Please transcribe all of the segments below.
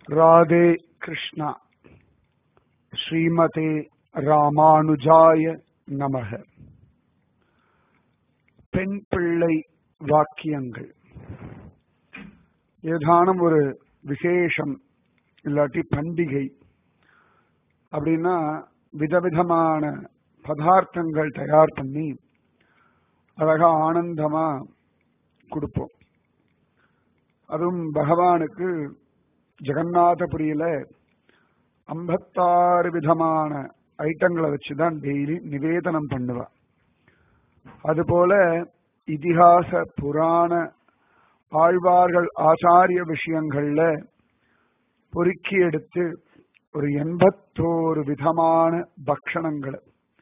ராதே கிருஷ்ணா ஸ்ரீமதே ராமானுஜாய நமக பெண் பிள்ளை வாக்கியங்கள் ஏதானும் ஒரு விசேஷம் இல்லாட்டி பண்டிகை அப்படின்னா விதவிதமான பதார்த்தங்கள் தயார் பண்ணி அழகா ஆனந்தமா கொடுப்போம் அதுவும் பகவானுக்கு ஜெகநாதபுரியில ஐம்பத்தாறு விதமான ஐட்டங்களை வச்சுதான் டெய்லி நிவேதனம் பண்ணுவா அதுபோல இதிகாச புராண ஆழ்வார்கள் ஆச்சாரிய விஷயங்கள்ல பொறுக்கி எடுத்து ஒரு எண்பத்தோரு விதமான பக்ஷணங்களை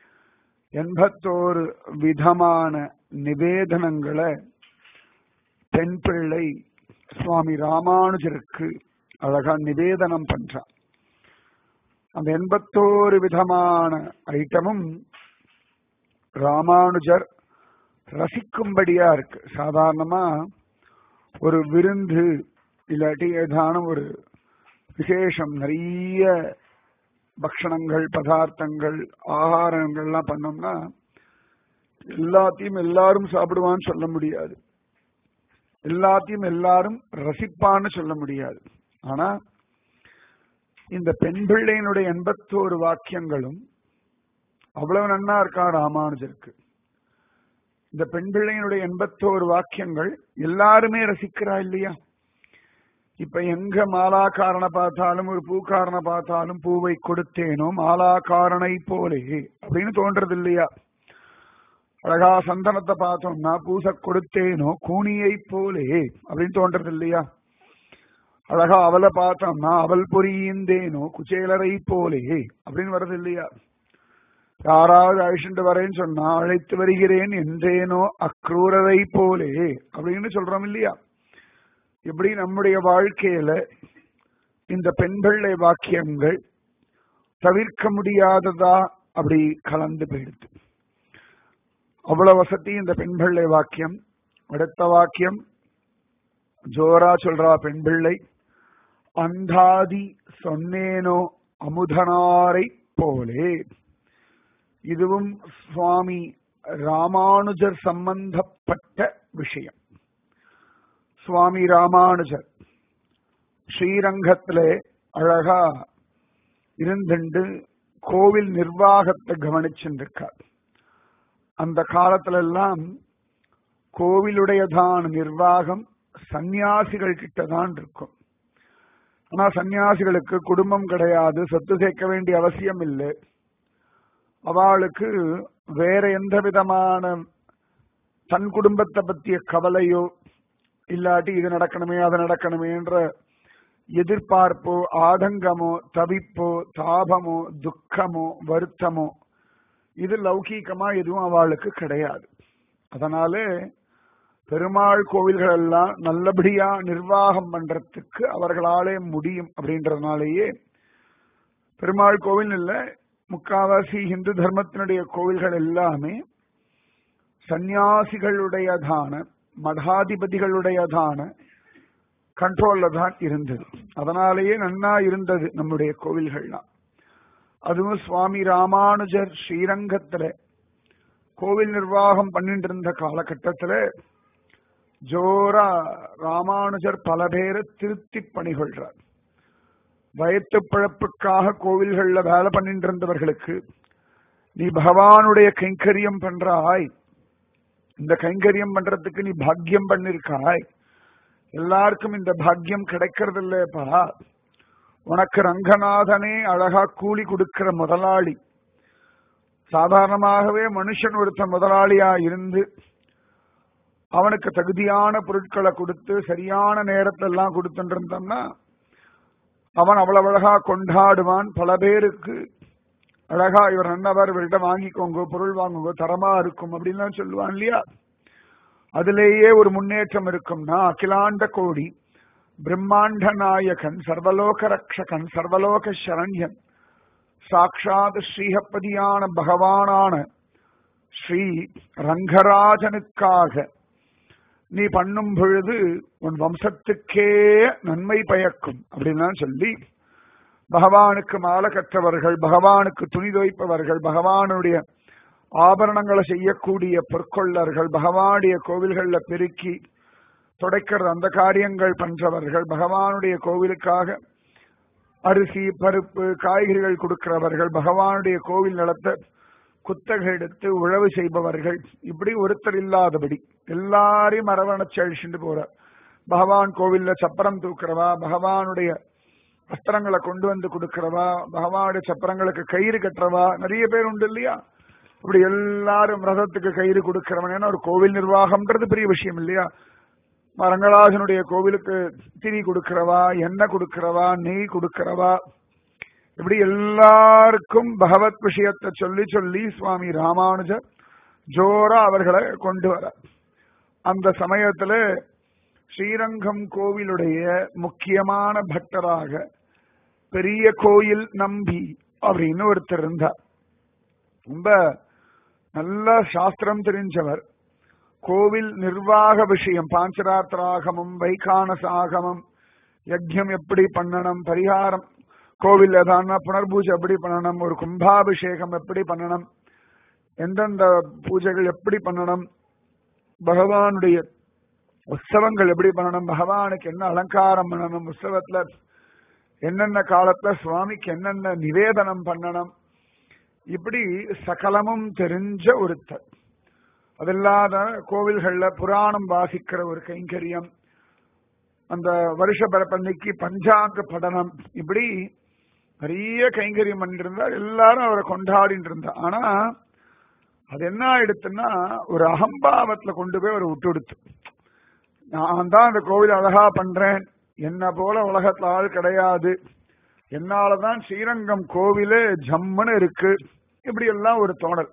எண்பத்தோரு விதமான நிவேதனங்களை பெண் பிள்ளை சுவாமி ராமானுஜருக்கு அழகா நிவேதனம் பண்றான் அந்த எண்பத்தோரு விதமான ஐட்டமும் ராமானுஜர் ரசிக்கும்படியா இருக்கு சாதாரணமா ஒரு விருந்து இல்லாட்டி ஏதானும் ஒரு விசேஷம் நிறைய பக்ஷணங்கள் பதார்த்தங்கள் ஆகாரங்கள்லாம் பண்ணோம்னா எல்லாத்தையும் எல்லாரும் சாப்பிடுவான்னு சொல்ல முடியாது எல்லாத்தையும் எல்லாரும் ரசிப்பான்னு சொல்ல முடியாது ஆனா இந்த பெண் பிள்ளையினுடைய எண்பத்தோரு வாக்கியங்களும் அவ்வளவு நன்னா இருக்கா ராமானுஜருக்கு இந்த பெண் பிள்ளையினுடைய எண்பத்தோரு வாக்கியங்கள் எல்லாருமே ரசிக்கிறா இல்லையா இப்ப எங்க மாலாக்காரனை பார்த்தாலும் ஒரு பூக்காரனை பார்த்தாலும் பூவை கொடுத்தேனோ மாலாக்காரனை போலே அப்படின்னு தோன்றது இல்லையா அழகா சந்தனத்தை பார்த்தோம்னா பூச கொடுத்தேனோ கூனியை போலே அப்படின்னு தோன்றது இல்லையா அழகா அவளை பார்த்தோம்னா அவள் பொறியந்தேனோ குச்சேலரை போலே அப்படின்னு வர்றது இல்லையா யாராவது அழிச்சுட்டு வரேன்னு சொன்னா அழைத்து வருகிறேன் என்றேனோ அக்ரூரரை போலே அப்படின்னு சொல்றோம் இல்லையா எப்படி நம்முடைய வாழ்க்கையில இந்த பெண் பிள்ளை வாக்கியங்கள் தவிர்க்க முடியாததா அப்படி கலந்து போயிடுது அவ்வளவு வசதி இந்த பெண் பிள்ளை வாக்கியம் அடுத்த வாக்கியம் ஜோரா சொல்றா பெண் பிள்ளை அந்தாதி சொன்னேனோ அமுதனாரை போலே இதுவும் சுவாமி ராமானுஜர் சம்பந்தப்பட்ட விஷயம் சுவாமி ராமானுஜர் ஸ்ரீரங்கத்திலே அழகா இருந்துண்டு கோவில் நிர்வாகத்தை கவனிச்சுருக்கார் அந்த காலத்துல எல்லாம் கோவிலுடையதான நிர்வாகம் சந்நியாசிகள் கிட்ட தான் இருக்கும் ஆனா சந்நியாசிகளுக்கு குடும்பம் கிடையாது சொத்து சேர்க்க வேண்டிய அவசியம் இல்லை அவளுக்கு வேற எந்த விதமான தன் குடும்பத்தை பற்றிய கவலையோ இல்லாட்டி இது நடக்கணுமே அது நடக்கணுமேன்ற எதிர்பார்ப்போ ஆதங்கமோ தவிப்போ தாபமோ துக்கமோ வருத்தமோ இது லௌகீகமா எதுவும் அவளுக்கு கிடையாது அதனால பெருமாள் கோவில்கள் எல்லாம் நல்லபடியா நிர்வாகம் பண்றதுக்கு அவர்களாலே முடியும் அப்படின்றதுனாலேயே பெருமாள் கோவில் இல்ல முக்காவாசி இந்து தர்மத்தினுடைய கோவில்கள் எல்லாமே சந்நியாசிகளுடையதான மடாதிபதிகளுடையதான கண்ட்ரோல்ல தான் இருந்தது அதனாலேயே நன்னா இருந்தது நம்முடைய கோவில்கள்லாம் அதுவும் சுவாமி ராமானுஜர் ஸ்ரீரங்கத்துல கோவில் நிர்வாகம் பண்ணிட்டு இருந்த காலகட்டத்துல ஜோரா ராமானுஜர் பல பேரை திருத்தி பணிகொள்றார் வயத்து பிழப்புக்காக கோவில்கள்ல வேலை பண்ணிட்டு இருந்தவர்களுக்கு நீ பகவானுடைய கைங்கரியம் பண்றாய் இந்த கைங்கரியம் பண்றதுக்கு நீ பாக்கியம் பண்ணிருக்காய் எல்லாருக்கும் இந்த பாக்கியம் கிடைக்கிறது இல்லப்பா உனக்கு ரங்கநாதனே அழகா கூலி கொடுக்கிற முதலாளி சாதாரணமாகவே மனுஷன் ஒருத்தன் முதலாளியா இருந்து அவனுக்கு தகுதியான பொருட்களை கொடுத்து சரியான நேரத்துல எல்லாம் கொடுத்துட்டு இருந்தோம்னா அவன் அவ்வளவு அழகா கொண்டாடுவான் பல பேருக்கு அழகா இவர் நன்னவர் இவர்கிட்ட வாங்கிக்கோங்க பொருள் வாங்குங்க தரமா இருக்கும் அப்படின்னு சொல்லுவான் இல்லையா அதிலேயே ஒரு முன்னேற்றம் இருக்கும்னா அகிலாண்ட கோடி பிரம்மாண்ட நாயகன் சர்வலோக ரக்ஷகன் சர்வலோக சரண்யன் சாட்சாத் ஸ்ரீஹப்பதியான பகவானான ஸ்ரீ ரங்கராஜனுக்காக நீ பண்ணும் பொழுது உன் வம்சத்துக்கே நன்மை பயக்கும் அப்படின்னு சொல்லி பகவானுக்கு மாலை கற்றவர்கள் பகவானுக்கு துணி துவைப்பவர்கள் பகவானுடைய ஆபரணங்களை செய்யக்கூடிய பொற்கொள்ளர்கள் பகவானுடைய கோவில்கள்ல பெருக்கி துடைக்கிறது அந்த காரியங்கள் பண்றவர்கள் பகவானுடைய கோவிலுக்காக அரிசி பருப்பு காய்கறிகள் கொடுக்கிறவர்கள் பகவானுடைய கோவில் நிலத்தை குத்தகை எடுத்து உழவு செய்பவர்கள் இப்படி ஒருத்தர் இல்லாதபடி எல்லாரையும் அரவணைச்சு அழிச்சுட்டு போறார் பகவான் கோவில்ல சப்பரம் தூக்குறவா பகவானுடைய வஸ்திரங்களை கொண்டு வந்து கொடுக்கிறவா பகவானுடைய சப்பரங்களுக்கு கயிறு கட்டுறவா நிறைய பேர் உண்டு இல்லையா இப்படி எல்லாரும் ரதத்துக்கு கயிறு கொடுக்கிறவன் ஏன்னா ஒரு கோவில் நிர்வாகம்ன்றது பெரிய விஷயம் இல்லையா ரங்கராஜனுடைய கோவிலுக்கு திரி கொடுக்கிறவா எண்ணெய் கொடுக்கிறவா நெய் கொடுக்கிறவா இப்படி எல்லாருக்கும் பகவத் விஷயத்தை சொல்லி சொல்லி சுவாமி ராமானுஜர் ஜோரா அவர்களை கொண்டு வர அந்த சமயத்துல ஸ்ரீரங்கம் கோவிலுடைய முக்கியமான பக்தராக பெரிய கோயில் நம்பி அப்படின்னு ஒருத்தர் இருந்தார் ரொம்ப நல்ல சாஸ்திரம் தெரிஞ்சவர் கோவில் நிர்வாக விஷயம் பாஞ்சராத்திராகமம் வைகானசாகமம் யஜ்யம் எப்படி பண்ணணும் பரிகாரம் கோவில் ஏதான புனர்பூஜை எப்படி பண்ணணும் ஒரு கும்பாபிஷேகம் எப்படி பண்ணணும் எந்தெந்த பூஜைகள் எப்படி பண்ணணும் பகவானுடைய உற்சவங்கள் எப்படி பண்ணணும் பகவானுக்கு என்ன அலங்காரம் பண்ணணும் உற்சவத்துல என்னென்ன காலத்துல சுவாமிக்கு என்னென்ன நிவேதனம் பண்ணணும் இப்படி சகலமும் தெரிஞ்ச ஒருத்தர் அதில்லாத கோவில்கள்ல புராணம் வாசிக்கிற ஒரு கைங்கரியம் அந்த வருஷ பரப்பன்னைக்கு பஞ்சாங்க படனம் இப்படி நிறைய கைங்கரியம் பண்ணிட்டு இருந்தா எல்லாரும் அவரை கொண்டாடிட்டு இருந்தா ஆனா அது என்ன ஆயிடுத்துன்னா ஒரு அகம்பாவத்துல கொண்டு போய் அவரை விட்டு கொடுத்து நான் தான் அந்த கோவில் அழகா பண்றேன் என்ன போல உலகத்துல ஆள் கிடையாது என்னாலதான் ஸ்ரீரங்கம் கோவிலே ஜம்முன்னு இருக்கு இப்படி எல்லாம் ஒரு தோணல்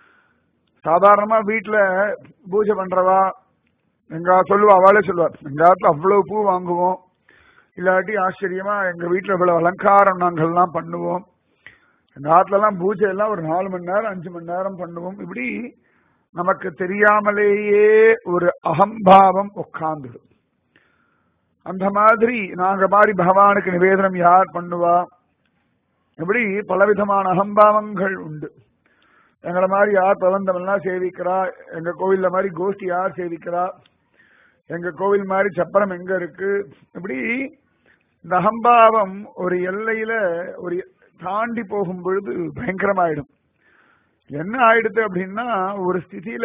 சாதாரணமா வீட்டுல பூஜை பண்றவா எங்க சொல்லுவா அவளே சொல்லுவார் எங்க இடத்துல அவ்வளவு பூ வாங்குவோம் இல்லாட்டி ஆச்சரியமா எங்க வீட்டுல இவ்வளவு அலங்காரம் நாங்கள்லாம் பண்ணுவோம் எங்க ஆத்துல எல்லாம் பூஜை எல்லாம் ஒரு நாலு மணி நேரம் அஞ்சு மணி நேரம் பண்ணுவோம் இப்படி நமக்கு தெரியாமலேயே ஒரு அகம்பாவம் உட்கார்ந்துடும் அந்த மாதிரி நாங்க மாதிரி பகவானுக்கு நிவேதனம் யார் பண்ணுவா இப்படி பலவிதமான அகம்பாவங்கள் உண்டு எங்களை மாதிரி யார் பிரபந்தம் எல்லாம் சேவிக்கிறா எங்க கோவில்ல மாதிரி கோஷ்டி யார் சேவிக்கிறா எங்க கோவில் மாதிரி சப்பரம் எங்க இருக்கு இப்படி இந்த அகம்பாவம் ஒரு எல்லையில ஒரு தாண்டி போகும் பொழுது பயங்கரமாயிடும் என்ன ஆயிடுது அப்படின்னா ஒரு ஸ்திதியில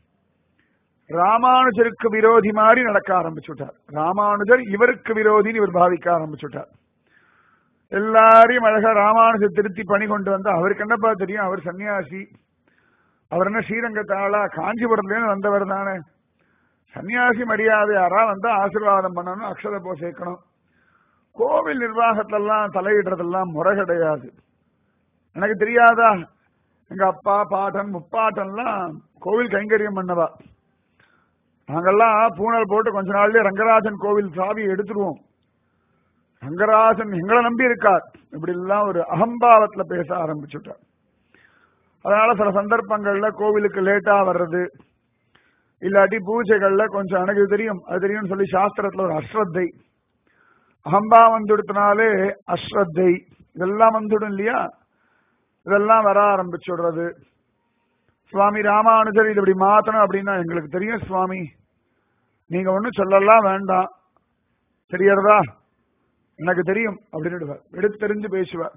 ராமானுஜருக்கு விரோதி மாதிரி நடக்க ஆரம்பிச்சுட்டார் ராமானுஜர் இவருக்கு விரோதின்னு இவர் பாவிக்க ஆரம்பிச்சுட்டார் எல்லாரையும் அழகா ராமானுஜர் திருத்தி பணி கொண்டு வந்தா அவருக்கு என்னப்பா தெரியும் அவர் சன்னியாசி அவர் என்ன ஸ்ரீரங்கத்தாளா காஞ்சிபுரத்துலேருந்து வந்தவர் தானே சன்னியாசி மரியாதை யாரா வந்தா ஆசீர்வாதம் பண்ணணும் அக்ஷத போ சேர்க்கணும் கோவில் நிர்வாகத்திலெல்லாம் தலையிடுறதெல்லாம் முறை கிடையாது எனக்கு தெரியாதா எங்க அப்பா பாட்டன் முப்பாட்டன்லாம் கோவில் கைங்கரியம் பண்ணவா நாங்கெல்லாம் பூனல் போட்டு கொஞ்ச நாள்லயே ரங்கராஜன் கோவில் சாவியை எடுத்துருவோம் ரங்கராஜன் எங்களை நம்பி இருக்கார் இப்படி எல்லாம் ஒரு அகம்பாவத்துல பேச ஆரம்பிச்சுட்டார் அதனால சில சந்தர்ப்பங்கள்ல கோவிலுக்கு லேட்டா வர்றது இல்லாட்டி பூஜைகள்ல கொஞ்சம் எனக்கு தெரியும் அது தெரியும்னு சொல்லி சாஸ்திரத்துல ஒரு அஸ்ரத்தை அகம்பா வந்துடுத்தினாலே அஸ்ரத்தை இதெல்லாம் வந்துடும் இல்லையா இதெல்லாம் வர ஆரம்பிச்சுடுறது சுவாமி ராமானுஜர் இது இப்படி மாத்தணும் அப்படின்னா எங்களுக்கு தெரியும் சுவாமி நீங்க ஒன்னும் சொல்லலாம் வேண்டாம் தெரியறதா எனக்கு தெரியும் அப்படின்னு எடுத்து தெரிஞ்சு பேசுவார்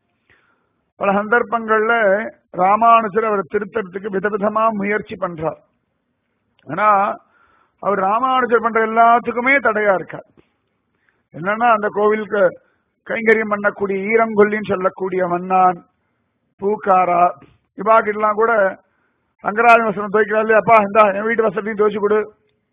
பல சந்தர்ப்பங்கள்ல ராமானுஜர் அவர் திருத்தறதுக்கு விதவிதமா முயற்சி பண்றார் ஆனா அவர் ராமானுஜர் பண்ற எல்லாத்துக்குமே தடையா இருக்கார் என்னன்னா அந்த கோவிலுக்கு கைங்கரியம் பண்ணக்கூடிய ஈரங்கொல்லின்னு சொல்லக்கூடிய மன்னான் பூக்காரா இவாக்கிட்டலாம் கூட ரங்கராஜன் வசனம் துவைக்கிறா இல்லையா அப்பா இந்தா என் வீட்டு வசதியும் துவைச்சு கொடு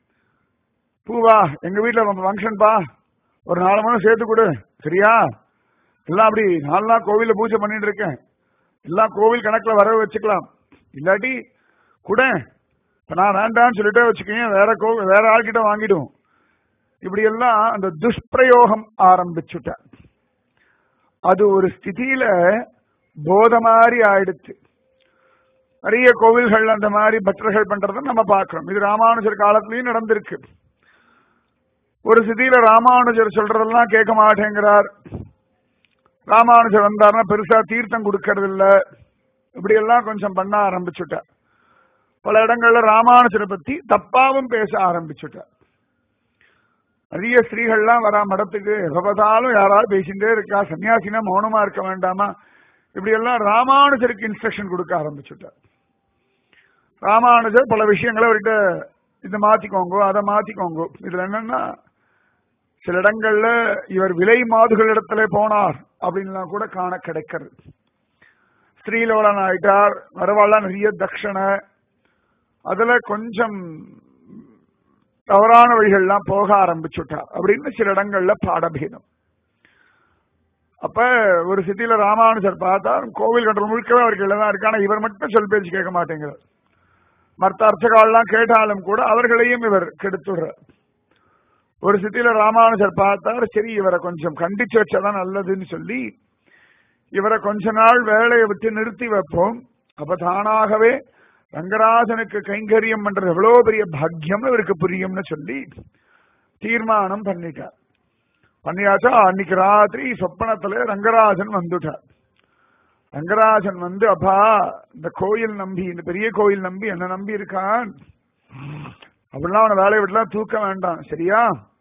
பூவா எங்க வீட்டுல ஃபங்க்ஷன்பா ஒரு நாலு மணி சேர்த்து கொடு சரியா எல்லாம் அப்படி நாலு நாள் கோவில பூஜை பண்ணிட்டு இருக்கேன் எல்லாம் கோவில் கணக்குல வர வச்சுக்கலாம் இல்லாட்டி கூட இப்ப நான் வேண்டாம்னு சொல்லிட்டே வச்சுக்கேன் வேற கோவில் வேற ஆள்கிட்ட வாங்கிடும் இப்படி எல்லாம் அந்த துஷ்பிரயோகம் ஆரம்பிச்சுட்ட அது ஒரு ஸ்திதியில போத மாதிரி ஆயிடுச்சு நிறைய கோவில்கள் அந்த மாதிரி பக்தர்கள் பண்றதை நம்ம பார்க்கிறோம் இது ராமானுஜர் காலத்திலயும் நடந்திருக்கு ஒரு சிதியில ராமானுஜர் சொல்றதெல்லாம் கேட்க மாட்டேங்கிறார் ராமானுஜர் வந்தாருன்னா பெருசா தீர்த்தம் கொடுக்கறது இல்ல இப்படி எல்லாம் கொஞ்சம் பண்ண ஆரம்பிச்சுட்டார் பல இடங்கள்ல ராமானுஜரை பத்தி தப்பாவும் பேச ஆரம்பிச்சுட்டார் நிறைய ஸ்திரீகள்லாம் வரா மடத்துக்கு எப்பதாலும் யாராவது பேசிட்டே இருக்கா சன்னியாசினா மௌனமா இருக்க வேண்டாமா இப்படி எல்லாம் ராமானுஜருக்கு இன்ஸ்ட்ரக்ஷன் கொடுக்க ஆரம்பிச்சுட்டார் ராமானுஜர் பல விஷயங்களை அவர்கிட்ட இதை மாத்திக்கோங்க அதை மாத்திக்கோங்க இதுல என்னன்னா சில இடங்கள்ல இவர் விலை மாதுகளிடத்துல போனார் அப்படின்லாம் கூட காண கிடைக்கிறது ஸ்ரீலோலன் ஆயிட்டார் வரவாள்லாம் நிறைய தட்சணை அதுல கொஞ்சம் தவறான வழிகள்லாம் போக ஆரம்பிச்சுட்டார் அப்படின்னு சில இடங்கள்ல பாடபேதம் அப்ப ஒரு சிட்டியில ராமானுஜர் பார்த்தார் கோவில் கட்டுற முழுக்கவே அவருக்கு தான் இருக்கு ஆனா இவர் மட்டும் சொல் பேச்சு கேட்க மாட்டேங்கிறார் மற்ற அர்ச்சகாலெல்லாம் கேட்டாலும் கூட அவர்களையும் இவர் கெடுத்துடுறார் ஒரு சிட்டியில ராமானுஜர் பார்த்தார் சரி இவரை கொஞ்சம் கண்டிச்சு வச்சாதான் நல்லதுன்னு சொல்லி இவரை கொஞ்ச நாள் வேலையை விட்டு நிறுத்தி வைப்போம் அப்ப தானாகவே ரங்கராஜனுக்கு கைங்கரியம் பண்றது எவ்வளவு பெரிய பாக்கியம் இவருக்கு புரியும்னு சொல்லி தீர்மானம் பண்ணிட்டார் பண்ணியாச்சா அன்னைக்கு ராத்திரி சொப்பனத்துல ரங்கராஜன் வந்துட்டார் ரங்கராஜன் வந்து அப்பா இந்த கோயில் நம்பி இந்த பெரிய கோயில் நம்பி என்ன நம்பி இருக்கான் அப்படிலாம் அவனை வேலையை விட்டுலாம் தூக்க வேண்டாம் சரியா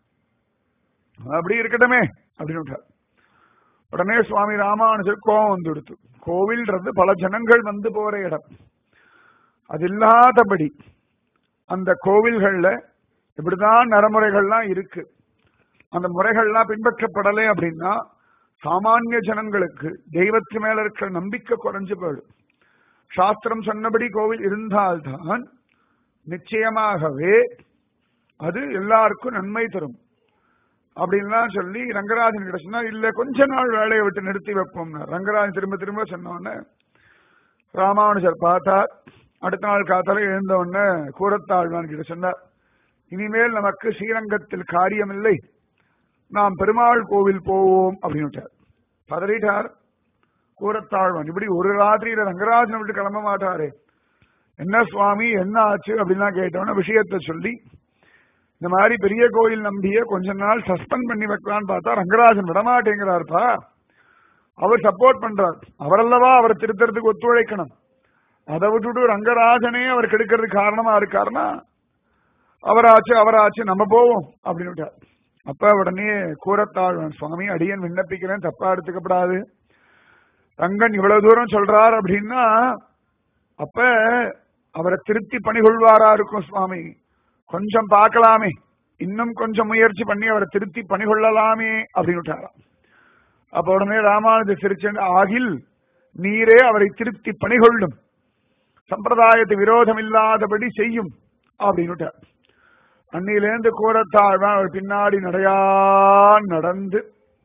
அப்படி இருக்கட்டுமே அப்படின்னு விட்டார் உடனே சுவாமி ராமானுஜர் கோபம் வந்து கொடுத்து கோவில்ன்றது பல ஜனங்கள் வந்து போற இடம் அது இல்லாதபடி அந்த கோவில்கள்ல இப்படிதான் நடைமுறைகள்லாம் இருக்கு அந்த முறைகள்லாம் பின்பற்றப்படலை அப்படின்னா சாமானிய ஜனங்களுக்கு தெய்வத்து மேல இருக்கிற நம்பிக்கை குறைஞ்சு போயிடும் சாஸ்திரம் சொன்னபடி கோவில் இருந்தால்தான் நிச்சயமாகவே அது எல்லாருக்கும் நன்மை தரும் அப்படின்லாம் சொல்லி ரங்கராஜன் கிட்ட சொன்னா இல்ல கொஞ்ச நாள் வேலையை விட்டு நிறுத்தி வைப்போம் ரங்கராஜன் திரும்ப திரும்ப சொன்னோடனே ராமானுஜர் பார்த்தார் அடுத்த நாள் காத்தால எழுந்த உடனே கூரத்தாழ்வான் கிட்ட சொன்னார் இனிமேல் நமக்கு ஸ்ரீரங்கத்தில் காரியமில்லை நாம் பெருமாள் கோவில் போவோம் அப்படின்னு பதறிட்டார் கூரத்தாழ்வான் இப்படி ஒரு ராத்திரியில ரங்கராஜனை விட்டு கிளம்ப மாட்டாரே என்ன சுவாமி என்ன ஆச்சு அப்படின்லாம் கேட்டோன்னா விஷயத்த சொல்லி இந்த மாதிரி பெரிய கோயில் நம்பிய கொஞ்ச நாள் சஸ்பெண்ட் பண்ணி வைக்கலான்னு பார்த்தா ரங்கராஜன் விடமாட்டேங்கிறாருப்பா அவர் சப்போர்ட் பண்றார் அவரல்லவா அவர் திருத்தறதுக்கு ஒத்துழைக்கணும் அதை விட்டுட்டு ரங்கராஜனே அவர் கெடுக்கிறதுக்கு காரணமா இருக்காருன்னா அவராச்சு அவராச்சு நம்ம போவோம் அப்படின்னு விட்டார் அப்ப உடனே கூறத்தாழ்வன் சுவாமி அடியன் விண்ணப்பிக்கிறேன் தப்பா எடுத்துக்கப்படாது ரங்கன் இவ்வளவு தூரம் சொல்றார் அப்படின்னா அப்ப அவரை திருத்தி பணிகொள்வாரா இருக்கும் சுவாமி கொஞ்சம் பார்க்கலாமே இன்னும் கொஞ்சம் முயற்சி பண்ணி அவரை திருத்தி பணிகொள்ளலாமே அப்படின்னு விட்டாராம் அப்ப உடனே ராமானுஜ சிரிச்சன் ஆகில் நீரே அவரை திருத்தி பணிகொள்ளும் சம்பிரதாயத்து விரோதம் இல்லாதபடி செய்யும் அப்படின்னு விட்டார் அன்னிலேருந்து கூறத்தாழ்வான் அவர் பின்னாடி நடையா நடந்து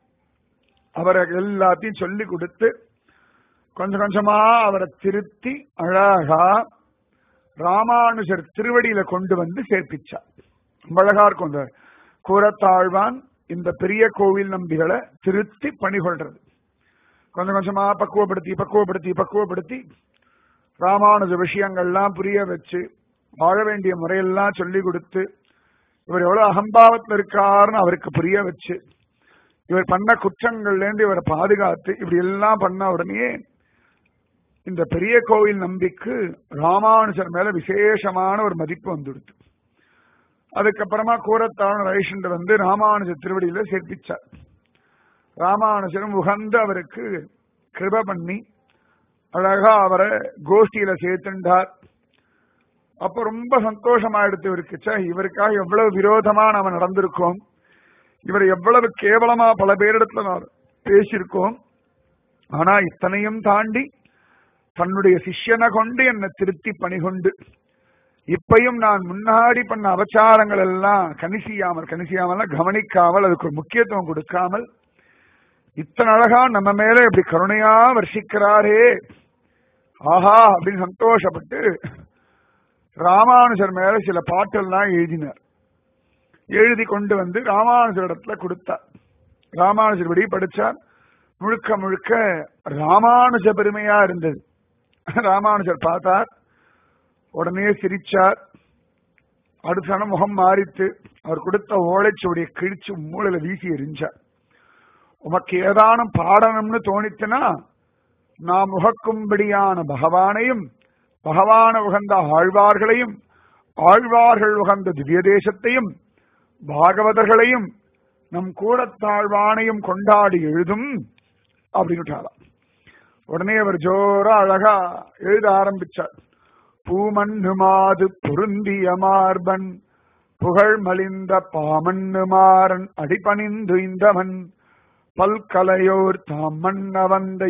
அவரை எல்லாத்தையும் சொல்லி கொடுத்து கொஞ்சம் கொஞ்சமா அவரை திருத்தி அழகா ராமானுஜர் திருவடியில கொண்டு வந்து சேர்ப்பிச்சார் ரொம்ப அழகா இருக்கும் அந்த கூறத்தாழ்வான் இந்த பெரிய கோவில் நம்பிகளை திருத்தி பணிகொள்றது கொஞ்சம் கொஞ்சமா பக்குவப்படுத்தி பக்குவப்படுத்தி பக்குவப்படுத்தி ராமானுஜ விஷயங்கள்லாம் புரிய வச்சு வாழ வேண்டிய முறையெல்லாம் சொல்லி கொடுத்து இவர் எவ்வளவு அகம்பாவத்தில் இருக்காருன்னு அவருக்கு புரிய வச்சு இவர் பண்ண குற்றங்கள்ல இருந்து இவரை பாதுகாத்து இப்படி எல்லாம் பண்ண உடனே இந்த பெரிய கோவில் நம்பிக்கு ராமானுஜர் மேல விசேஷமான ஒரு மதிப்பு வந்துடுது அதுக்கப்புறமா கூரத்தான ரைஷன் வந்து ராமானுஜர் திருவடியில சேர்ப்பிச்சார் ராமானுஜரும் உகந்து அவருக்கு கிருப பண்ணி அழகா அவரை கோஷ்டியில சேர்த்துண்டார் அப்ப ரொம்ப சந்தோஷமாயிடுத்து இவருக்கு ச்சே, இவருக்காக எவ்வளவு விரோதமா நாம நடந்திருக்கோம் இவர் எவ்வளவு கேவலமா பல பேரிடத்துல நான் பேசியிருக்கோம் ஆனா இத்தனையும் தாண்டி தன்னுடைய சிஷ்யனை கொண்டு என்னை திருத்தி பணிகொண்டு இப்பையும் நான் முன்னாடி பண்ண அபச்சாரங்கள் எல்லாம் கணிசியாமல் கணிசியாமல் கவனிக்காமல் அதுக்கு ஒரு முக்கியத்துவம் கொடுக்காமல் இத்தனை அழகா நம்ம மேல இப்படி கருணையா வர்ஷிக்கிறாரே ஆஹா அப்படின்னு சந்தோஷப்பட்டு ராமானுஜர் மேல சில பாட்டெல்லாம் எழுதினார் எழுதி கொண்டு வந்து ராமானுஜர் இடத்துல கொடுத்தார் ராமானுஜர் படி படிச்சார் முழுக்க முழுக்க ராமானுஜ பெருமையா இருந்தது ராமானுஜர் பார்த்தார் உடனே சிரிச்சார் அடுத்த முகம் மாறித்து அவர் கொடுத்த ஓலைச்சுவடியை கிழிச்சு மூளையில வீசி எரிஞ்சார் உமக்கு ஏதானும் பாடணும்னு தோணித்துனா நாம் உகக்கும்படியான பகவானையும் பகவான உகந்த ஆழ்வார்களையும் ஆழ்வார்கள் உகந்த திவ்ய தேசத்தையும் பாகவதர்களையும் நம் கூடத்தாழ்வானையும் கொண்டாடி எழுதும் அப்படின்னு உடனே அவர் ஜோரா அழகா எழுத ஆரம்பிச்சார் பூமண்ணு மாது பொருந்திய மார்பன் புகழ் மலிந்த பாமண்ணு மாறன் அடிபணிந்து இந்தவன் பல்கலையோர் தாம் மன்ன வந்த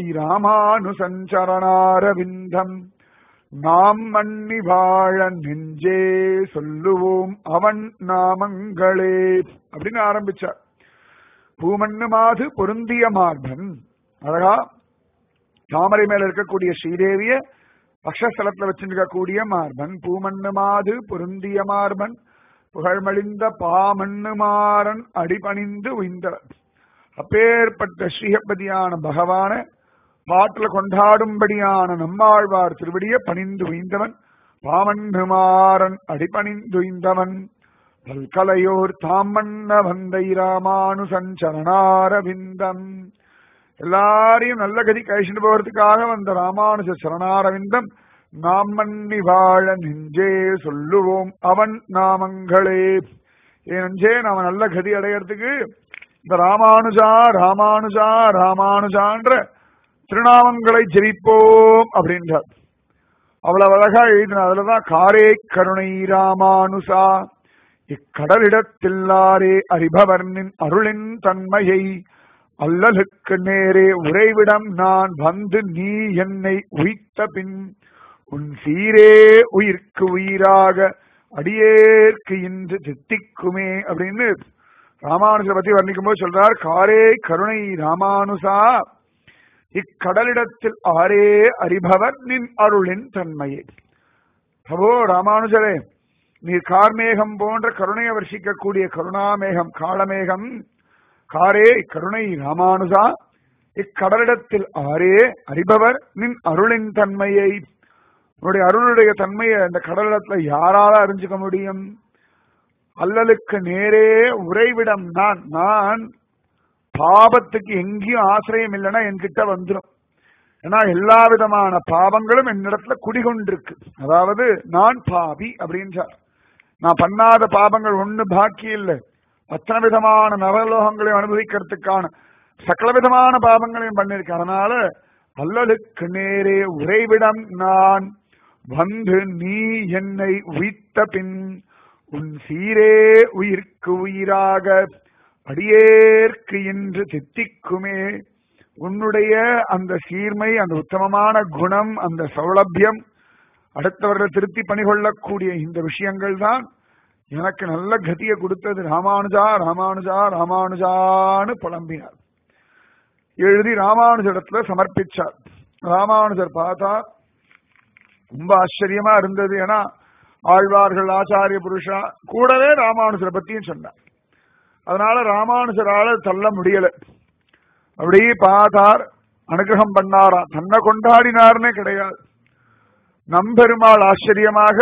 ராமானுசஞ்சரணாரவிந்தம் நாம் மன்னி வாழ நெஞ்சே சொல்லுவோம் அவன் நாமங்களே அப்படின்னு ஆரம்பிச்சார் பூமண்ணு மாது பொருந்திய மார்பன் அழகா தாமரை மேல இருக்கக்கூடிய ஸ்ரீதேவிய பக்ஷஸ்தலத்துல வச்சிருக்கக்கூடிய மார்பன் பூமண்ணு மாது பொருந்திய மார்பன் புகழ்மழிந்த பாமண்ணு மாறன் அடிபணிந்து உய்ந்தவன் அப்பேற்பட்ட ஸ்ரீஹப்பதியான பகவான பாட்டுல கொண்டாடும்படியான நம்மாழ்வார் திருவடிய பணிந்து உய்ந்தவன் பாமண்ணு மாறன் அடிபணிந்துய்ந்தவன் பல்கலையோர் தாமண்ண வந்தை ராமானுசஞ்சரணாரவிந்தம் எல்லாரையும் நல்ல கதி கழிச்சுட்டு போறதுக்காக வந்த ராமானுஜ சரணாரவிந்தம் நாம் மன்னி வாழ நெஞ்சே சொல்லுவோம் அவன் நாமங்களே என் நெஞ்சே நாம நல்ல கதி அடையறதுக்கு இந்த ராமானுஜா ராமானுஜா ராமானுஜான்ற திருநாமங்களை ஜெயிப்போம் அப்படின்றார் அவ்வளவு அழகா எழுதின அதுலதான் காரே கருணை ராமானுசா இக்கடலிடத்தில்லாரே அறிபவர்னின் அருளின் தன்மையை அல்லலுக்கு நேரே உறைவிடம் நான் வந்து நீ என்னை உயித்த பின் உன் சீரே உயிர்க்கு உயிராக அடியேற்கு இன்று தித்திக்குமே அப்படின்னு ராமானுஜரை பத்தி வர்ணிக்கும் போது சொல்றார் காரே கருணை ராமானுசா இக்கடலிடத்தில் ஆரே அறிபவர் நின் அருளின் தன்மையே பிரபோ ராமானுஜரே நீர் கார்மேகம் போன்ற கருணையை வர்ஷிக்கக்கூடிய கருணாமேகம் காளமேகம் காரே கருணை ராமானுஜா இக்கடலிடத்தில் ஆரே அறிபவர் நின் அருளின் தன்மையை உன்னுடைய அருளுடைய தன்மையை இந்த கடலிடத்துல யாரால அறிஞ்சுக்க முடியும் அல்லலுக்கு நேரே உறைவிடம் நான் நான் பாபத்துக்கு எங்கேயும் ஆசிரியம் இல்லைன்னா என்கிட்ட வந்துடும் ஏன்னா எல்லா விதமான பாவங்களும் என்னிடத்துல குடிகொண்டிருக்கு அதாவது நான் பாவி அப்படின்றார் நான் பண்ணாத பாபங்கள் ஒண்ணு பாக்கி இல்லை அத்தனை விதமான நவலோகங்களையும் அனுபவிக்கிறதுக்கான சகல விதமான பாவங்களையும் பண்ணிருக்கேன் அதனால அல்லலுக்கு நேரே உறைவிடம் நான் வந்து நீ என்னை உயித்த பின் உன் சீரே உயிர்க்கு உயிராக அடியேற்கு என்று தித்திக்குமே உன்னுடைய அந்த சீர்மை அந்த உத்தமமான குணம் அந்த சௌலபியம் அடுத்தவர்களை திருப்தி பணிகொள்ளக்கூடிய இந்த விஷயங்கள் தான் எனக்கு நல்ல கதியை கொடுத்தது ராமானுஜா ராமானுஜா ராமானுஜான்னு புலம்பினார் எழுதி ராமானுஜரிடத்துல சமர்ப்பிச்சார் ராமானுஜர் பார்த்தா ரொம்ப ஆச்சரியமா இருந்தது ஏன்னா ஆழ்வார்கள் ஆச்சாரிய புருஷா கூடவே ராமானுஜரை பத்தியும் சொன்னார் அதனால ராமானுஜரால தள்ள முடியல அப்படியே பார்த்தார் அனுகிரகம் பண்ணாராம் தன்னை கொண்டாடினார்னே கிடையாது நம்பெருமாள் ஆச்சரியமாக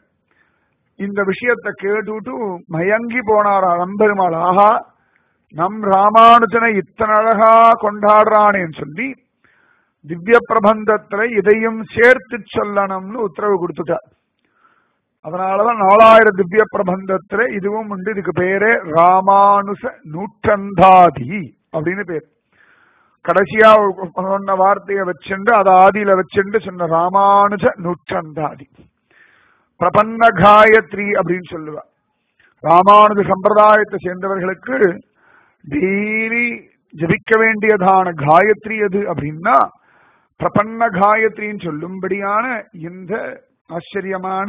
இந்த விஷயத்தை கேட்டுட்டு மயங்கி போனாரா நம்பெருமாள் ஆஹா நம் ராமானுஜனை இத்தனை அழகா கொண்டாடுறானேன்னு சொல்லி திவ்ய பிரபந்தத்துல இதையும் சேர்த்து சொல்லணும்னு உத்தரவு கொடுத்துட்டார் அதனாலதான் நாலாயிரம் திவ்ய பிரபந்தத்துல இதுவும் உண்டு இதுக்கு பேரு ராமானுச நூற்றந்தாதி அப்படின்னு பேர் கடைசியா சொன்ன வார்த்தையை வச்சுண்டு அதை ஆதியில வச்சுண்டு சொன்ன ராமானுஜ நூற்றந்தாதி பிரபன்ன காயத்ரி அப்படின்னு சொல்லுவா ராமானுஜ சம்பிரதாயத்தை சேர்ந்தவர்களுக்கு டெய்லி ஜபிக்க வேண்டியதான காயத்ரி எது அப்படின்னா பிரபன்ன காயத்ரின்னு சொல்லும்படியான இந்த ஆச்சரியமான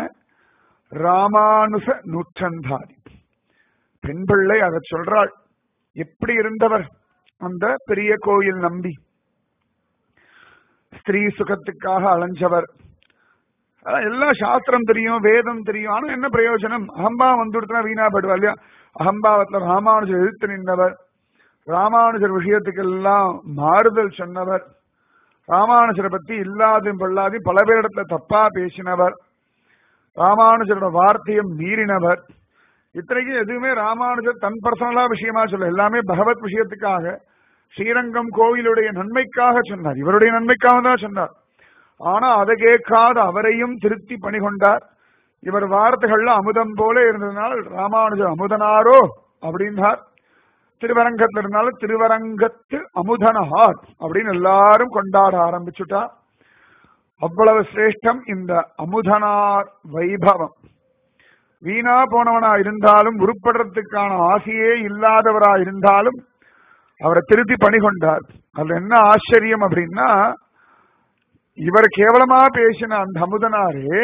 ராமானுச நூற்றந்தாதி பெண் பிள்ளை அதை சொல்றாள் எப்படி இருந்தவர் அந்த பெரிய கோயில் நம்பி ஸ்திரீ சுகத்துக்காக அலைஞ்சவர் எல்லா சாஸ்திரம் தெரியும் வேதம் தெரியும் ஆனா என்ன பிரயோஜனம் அகம்பா வந்துடுத்துனா வீணா படுவா இல்லையா அகம்பாவத்துல ராமானுஜர் எதிர்த்து நின்றவர் ராமானுஜர் விஷயத்துக்கு எல்லாம் மாறுதல் சொன்னவர் ராமானுஜரை பத்தி இல்லாதையும் பொல்லாதையும் பல பேரிடத்துல தப்பா பேசினவர் ராமானுஜரோட வார்த்தையை மீறினவர் இத்தனைக்கும் எதுவுமே ராமானுஜர் தன் பர்சனலா விஷயமா சொல்ல எல்லாமே பகவத் விஷயத்துக்காக ஸ்ரீரங்கம் கோவிலுடைய நன்மைக்காக சொன்னார் இவருடைய நன்மைக்காக தான் சொன்னார் ஆனா அதை கேட்காத அவரையும் திருத்தி பணிகொண்டார் இவர் வார்த்தைகள்ல அமுதம் போல இருந்ததுனால் ராமானுஜர் அமுதனாரோ அப்படின்னார் திருவரங்கத்துல இருந்தாலும் திருவரங்கத்து அமுதனஹார் அப்படின்னு எல்லாரும் கொண்டாட ஆரம்பிச்சுட்டா அவ்வளவு சிரேஷ்டம் இந்த அமுதனார் வைபவம் வீணா போனவனா இருந்தாலும் உருப்படுறதுக்கான ஆசையே இல்லாதவரா இருந்தாலும் அவரை திருத்தி பணி கொண்டார் அதுல என்ன ஆச்சரியம் அப்படின்னா இவர் கேவலமா பேசின அந்த அமுதனாரே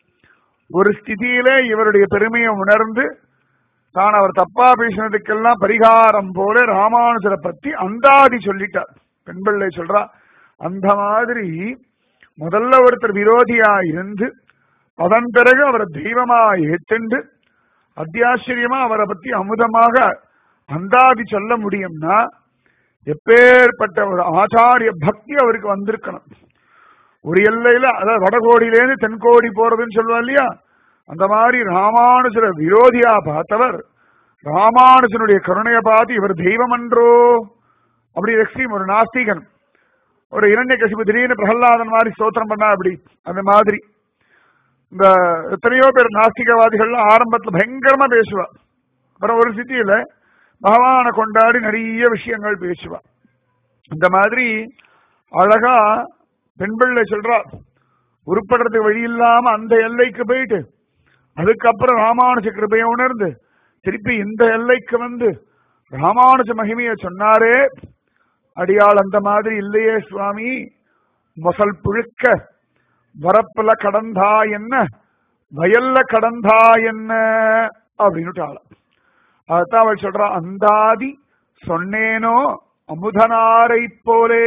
ஒரு ஸ்திதியில இவருடைய பெருமையை உணர்ந்து தான் அவர் தப்பா பேசினதுக்கெல்லாம் பரிகாரம் போல ராமானுஜரை பத்தி அந்தாதி சொல்லிட்டார் பெண்பிள்ளை சொல்றா அந்த மாதிரி முதல்ல ஒருத்தர் விரோதியா இருந்து அதன் பிறகு அவரை தெய்வமா ஏத்துண்டு அத்தியாச்சரியமா அவரை பத்தி அமுதமாக அந்தாதி சொல்ல முடியும்னா எப்பேற்பட்ட ஒரு ஆச்சாரிய பக்தி அவருக்கு வந்திருக்கணும் ஒரு எல்லையில அதாவது வடகோடியிலேருந்து தென்கோடி போறதுன்னு சொல்லுவா இல்லையா அந்த மாதிரி ராமானுஜர விரோதியா பார்த்தவர் ராமானுஜனுடைய கருணையை பார்த்து இவர் தெய்வம் என்றோ அப்படி எக்ஸ்ட்ரீம் ஒரு நாஸ்திகன் ஒரு இரண்ய கசிப்பு திடீர்னு பிரகலாதன் மாதிரி ஸ்தோத்திரம் பண்ணா அப்படி அந்த மாதிரி இந்த எத்தனையோ பேர் நாஸ்திகவாதிகள்லாம் ஆரம்பத்துல பயங்கரமா பேசுவா அப்புறம் ஒரு சிட்டியில பகவானை கொண்டாடி நிறைய விஷயங்கள் பேசுவா இந்த மாதிரி அழகா பெண் பிள்ளை சொல்றா உருப்படுறதுக்கு வழி இல்லாம அந்த எல்லைக்கு போயிட்டு அதுக்கப்புறம் ராமானுஜ கிருபையை உணர்ந்து திருப்பி இந்த எல்லைக்கு வந்து ராமானுஜ மகிமையை சொன்னாரே அடியாள் அந்த மாதிரி இல்லையே சுவாமி மொசல் புழுக்க வரப்புல கடந்தா என்ன வயல்ல கடந்தா என்ன அப்படின்னு ஆள அதான் அவள் சொல்றா அந்தாதி சொன்னேனோ அமுதனாரை போலே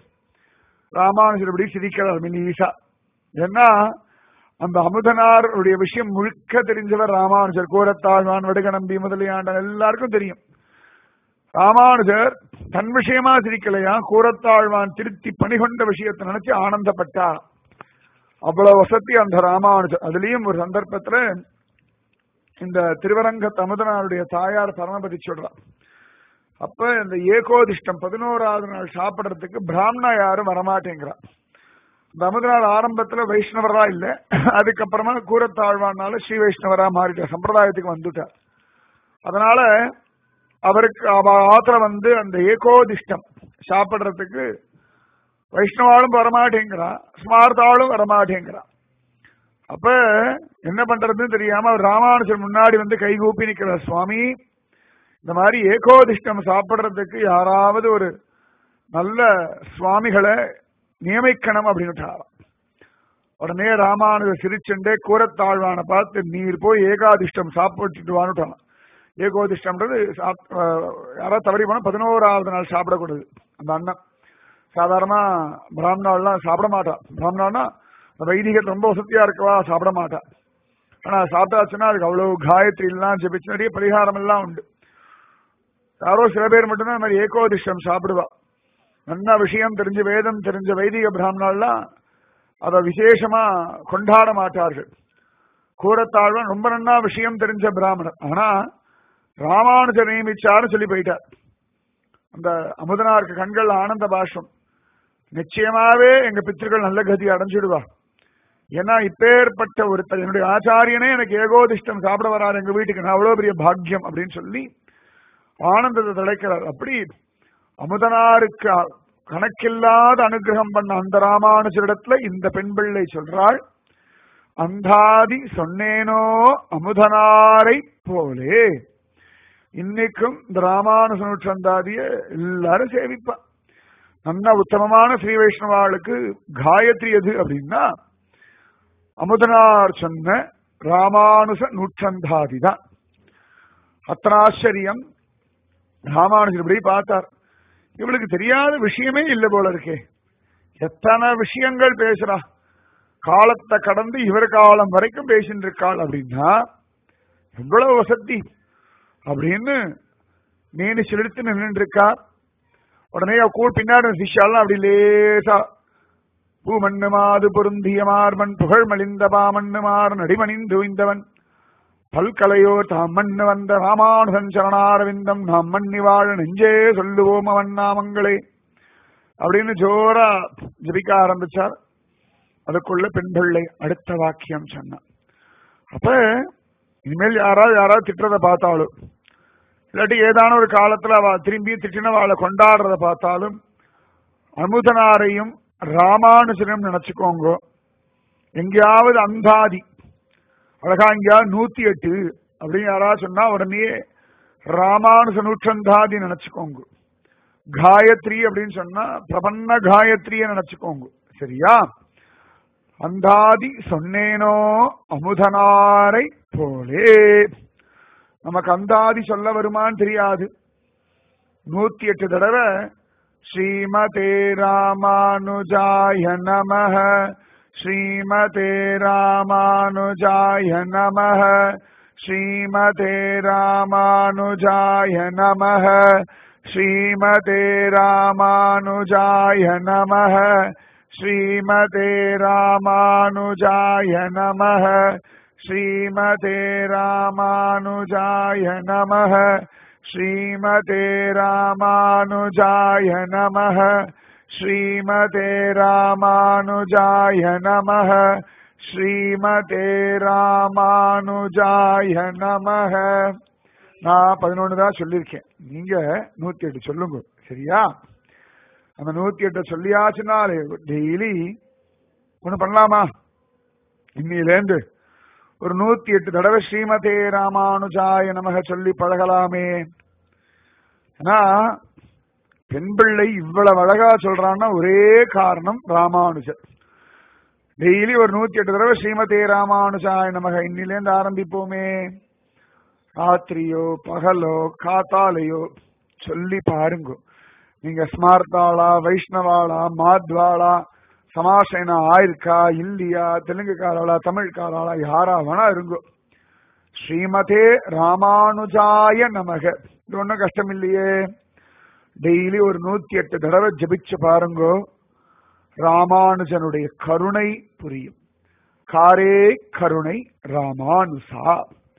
ராமானுஜர் இப்படி சிரிக்கிறார் மினிஷா ஏன்னா அந்த அமுதனாருடைய விஷயம் முழுக்க தெரிஞ்சவர் ராமானுஜர் கோரத்தாழ்வான் வடுகநம்பி முதலியாண்டன் எல்லாருக்கும் தெரியும் ராமானுஜர் தன் விஷயமா சிரிக்கலையா கூரத்தாழ்வான் திருத்தி பணிகொண்ட விஷயத்தை நினைச்சு ஆனந்தப்பட்டார் அவ்வளவு வசதி அந்த ராமானுஜர் அதுலயும் ஒரு சந்தர்ப்பத்துல இந்த திருவரங்க அமுதனாருடைய தாயார் பரமபதி சொல்றார் அப்ப இந்த ஏகோதிஷ்டம் பதினோராவது நாள் சாப்பிடுறதுக்கு பிராமணா யாரும் வரமாட்டேங்கிறா இந்த அமுதனார் ஆரம்பத்துல வைஷ்ணவரா இல்ல அதுக்கப்புறமா கூரத்தாழ்வானால ஸ்ரீ வைஷ்ணவரா மாறிட்டார் சம்பிரதாயத்துக்கு வந்துட்டார் அதனால அவருக்கு அவ ஆத்திர வந்து அந்த ஏகோதிஷ்டம் சாப்பிடுறதுக்கு வைஷ்ணவாலும் வரமாட்டேங்கிறா ஸ்மார்த்தாலும் வரமாட்டேங்கிறா அப்ப என்ன பண்றதுன்னு தெரியாம அவர் ராமானுஜர் முன்னாடி வந்து கைகூப்பி நிக்கிறார் சுவாமி இந்த மாதிரி ஏகோதிஷ்டம் சாப்பிடுறதுக்கு யாராவது ஒரு நல்ல சுவாமிகளை நியமிக்கணும் அப்படின்னு உடனே ராமானுஜர் சிரிச்சுண்டே கூரத்தாழ்வான பார்த்து நீர் போய் ஏகாதிஷ்டம் சாப்பிட்டுட்டு வானுட்டான் ஏகோதிஷ்டம்ன்றது யாராவது தவறி போனா பதினோராவது நாள் சாப்பிடக்கூடாது அந்த அண்ணன் சாதாரணமா பிராமணாலாம் சாப்பிட மாட்டா பிராமணானா வைதிகர் ரொம்ப வசதியா இருக்கவா சாப்பிட மாட்டா ஆனா சாப்பிட்டாச்சுன்னா அதுக்கு அவ்வளவு காயத்ரி எல்லாம் ஜபிச்சு நிறைய பரிகாரம் எல்லாம் உண்டு யாரோ சில பேர் மட்டும்தான் இந்த மாதிரி ஏகோதிஷ்டம் சாப்பிடுவா நல்ல விஷயம் தெரிஞ்ச வேதம் தெரிஞ்ச வைதிக பிராமணாலாம் அதை விசேஷமா கொண்டாட மாட்டார்கள் கூரத்தாழ்வன் ரொம்ப நன்னா விஷயம் தெரிஞ்ச பிராமணர் ஆனா ராமானுஜர் நியமிச்சாருன்னு சொல்லி போயிட்டார் அந்த அமுதனாருக்கு கண்கள் ஆனந்த பாஷம் நிச்சயமாவே எங்க பித்திருக்கள் நல்ல கதி அடைஞ்சிடுவா ஏன்னா இப்பேற்பட்ட ஒருத்தர் என்னுடைய ஆச்சாரியனே எனக்கு ஏகோதிஷ்டம் சாப்பிட வராரு எங்க வீட்டுக்கு நான் அவ்வளவு பெரிய பாக்கியம் அப்படின்னு சொல்லி ஆனந்தத்தை தலைக்கிறார் அப்படி அமுதனாருக்கு கணக்கில்லாத அனுகிரகம் பண்ண அந்த ராமானுஜரிடத்துல இந்த பெண் பிள்ளை சொல்றாள் அந்தாதி சொன்னேனோ அமுதனாரை போலே இன்னைக்கும் இந்த ராமானுஜ நூற்றந்தாதிய எல்லாரும் சேவிப்பா நல்ல உத்தமமான ஸ்ரீ வைஷ்ணவாளுக்கு காயத்ரி எது அப்படின்னா அமுதனார் சொன்ன ராமானுஜ நூற்றந்தாதி தான் அத்தனை ஆச்சரியம் ராமானுஜர் இப்படி பார்த்தார் இவளுக்கு தெரியாத விஷயமே இல்லை போல இருக்கே எத்தனை விஷயங்கள் பேசுறா காலத்தை கடந்து இவர் காலம் வரைக்கும் பேசிட்டு இருக்காள் அப்படின்னா எவ்வளவு வசதி அப்படின்னு மேனி செலுத்து நின்று இருக்கா உடனே அவ கூட பின்னாடி சிஷ்யாலாம் அப்படி லேசா பூமண்ணு மாது பொருந்திய மார்பன் புகழ் மலிந்த பாமண்ணுமார் நடிமணிந்து உய்ந்தவன் பல்கலையோ தாம் மண்ணு வந்த ராமானுசன் சரணாரவிந்தம் நாம் மண்ணி வாழ நெஞ்சே சொல்லுவோம் அவன் நாமங்களே அப்படின்னு ஜோரா ஜபிக்க ஆரம்பிச்சார் அதுக்குள்ள பெண் பிள்ளை அடுத்த வாக்கியம் சொன்னான் அப்ப இனிமேல் யாராவது யாராவது திட்டுறத பார்த்தாலும் இல்லாட்டி ஏதான ஒரு காலத்துல அவ திரும்பி திட்டினவாளை கொண்டாடுறத பார்த்தாலும் அமுதனாரையும் ராமானுஜனையும் நினைச்சுக்கோங்க எங்கேயாவது அந்தாதி அழகா எங்கேயாவது நூத்தி எட்டு அப்படின்னு யாராவது சொன்னா உடனே ராமானுஜ நூற்றந்தாதி நினைச்சுக்கோங்க காயத்ரி அப்படின்னு சொன்னா பிரபன்ன காயத்ரிய நினைச்சுக்கோங்க சரியா அந்தாதி சொன்னேனோ அமுதனாரை போலே நமக்கு அந்தாதி சொல்ல வருமான்னு தெரியாது நூத்தி எட்டு தடவை ஸ்ரீமதே ராமானுஜாய நமஹ ஸ்ரீமதே ராமானுஜாய நமஹ ஸ்ரீமதே ராமானுஜாய நமஹ ஸ்ரீமதே ராமானுஜாய நமஹ ஸ்ரீமதே ராமானுஜாய நமஹ ஸ்ரீமதே ராமானுஜாய நமஹ ஸ்ரீமதே ராமானுஜாய நமஹ ஸ்ரீமதே ராமானுஜாய நமஹ ஸ்ரீமதே ராமானுஜாய நமஹ நான் பதினொன்று தான் சொல்லியிருக்கேன் நீங்க நூத்தி எட்டு சொல்லுங்க சரியா அந்த நூத்தி எட்டை சொல்லியாச்சுனாலே டெய்லி ஒண்ணு பண்ணலாமா இன்னிலேருந்து ஒரு நூத்தி எட்டு தடவை ஸ்ரீமதே ராமானுஜாய நமக சொல்லி பழகலாமே ஏன்னா பெண் பிள்ளை இவ்வளவு அழகா சொல்றான்னா ஒரே காரணம் ராமானுஜர் டெய்லி ஒரு நூத்தி எட்டு தடவை ஸ்ரீமதே ராமானுஜாய நமக இன்னிலேருந்து ஆரம்பிப்போமே ராத்திரியோ பகலோ காத்தாலையோ சொல்லி பாருங்க நீங்க ஸ்மார்த்தாளா வைஷ்ணவாளா மாத்வாளா சமாசேனா ஆயிருக்கா இல்லையா தெலுங்குக்காராளா தமிழ்காராளா யாரா வேணா இருங்கோ ஸ்ரீமதே ராமானுஜாய நமக இது ஒன்றும் கஷ்டம் இல்லையே டெய்லி ஒரு நூத்தி எட்டு தடவை ஜபிச்சு பாருங்கோ ராமானுஜனுடைய கருணை புரியும் காரே கருணை ராமானுசா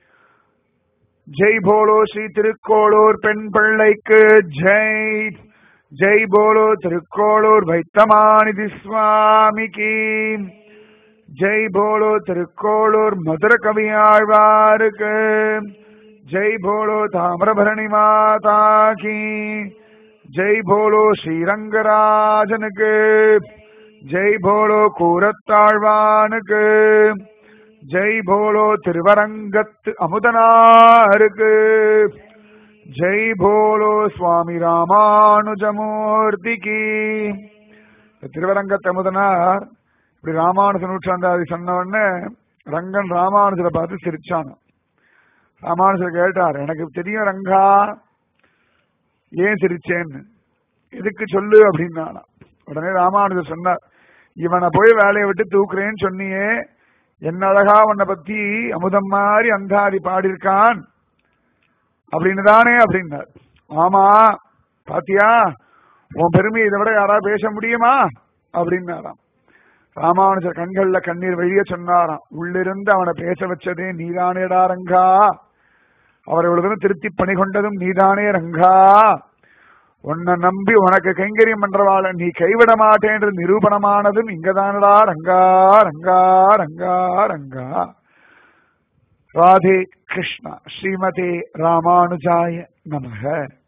ஜெய் போலோ ஸ்ரீ திருக்கோளூர் பெண் பிள்ளைக்கு ஜெய் ஜெய் போலோ திருக்கோளூர் வைத்தமாநிதி சுவாமிக்கு ஜெய் போலோ திருக்கோளூர் மதுர கவியாழ்வாருக்கு ஜெய் போலோ தாமிரபரணி மாதா கி ஜெய் போலோ ஸ்ரீரங்கராஜனுக்கு ஜெய் போலோ கூரத்தாழ்வானுக்கு ஜெய் போலோ திருவரங்கத்து அமுதனாருக்கு ஜெய் போலோ சுவாமி ராமானுஜமூர்த்திக்கு திருவரங்கத்து அமுதனார் இப்படி ராமானுஜ நூற்றாண்டாதி சொன்ன உடனே ரங்கன் ராமானுஜரை பார்த்து சிரிச்சான் ராமானுஜர் கேட்டார் எனக்கு தெரியும் ரங்கா ஏன் சிரிச்சேன்னு எதுக்கு சொல்லு அப்படின்னானா உடனே ராமானுஜர் சொன்னார் இவனை போய் வேலையை விட்டு தூக்குறேன்னு சொன்னியே என்ன அழகா உன்னை பத்தி அமுதம் மாதிரி அந்தாதி பாடியிருக்கான் அப்படின்னு தானே அப்படின்னார் ஆமா பாத்தியா உன் பெருமை இதை விட யாரா பேச முடியுமா அப்படின்னாராம் ராமானுஜர் கண்கள்ல கண்ணீர் வெளியே சொன்னாராம் உள்ளிருந்து அவனை பேச வச்சதே நீதானேடா ரங்கா அவர் இவ்வளவு திருத்தி பணி கொண்டதும் நீதானே ரங்கா உன்னை நம்பி உனக்கு கைங்கரியம் பண்றவாள நீ கைவிட மாட்டேன்ற நிரூபணமானதும் இங்கதானடா ரங்கா ரங்கா ரங்கா ரங்கா ராதே கிருஷ்ணா ஸ்ரீமதே ராமானுஜாய நமக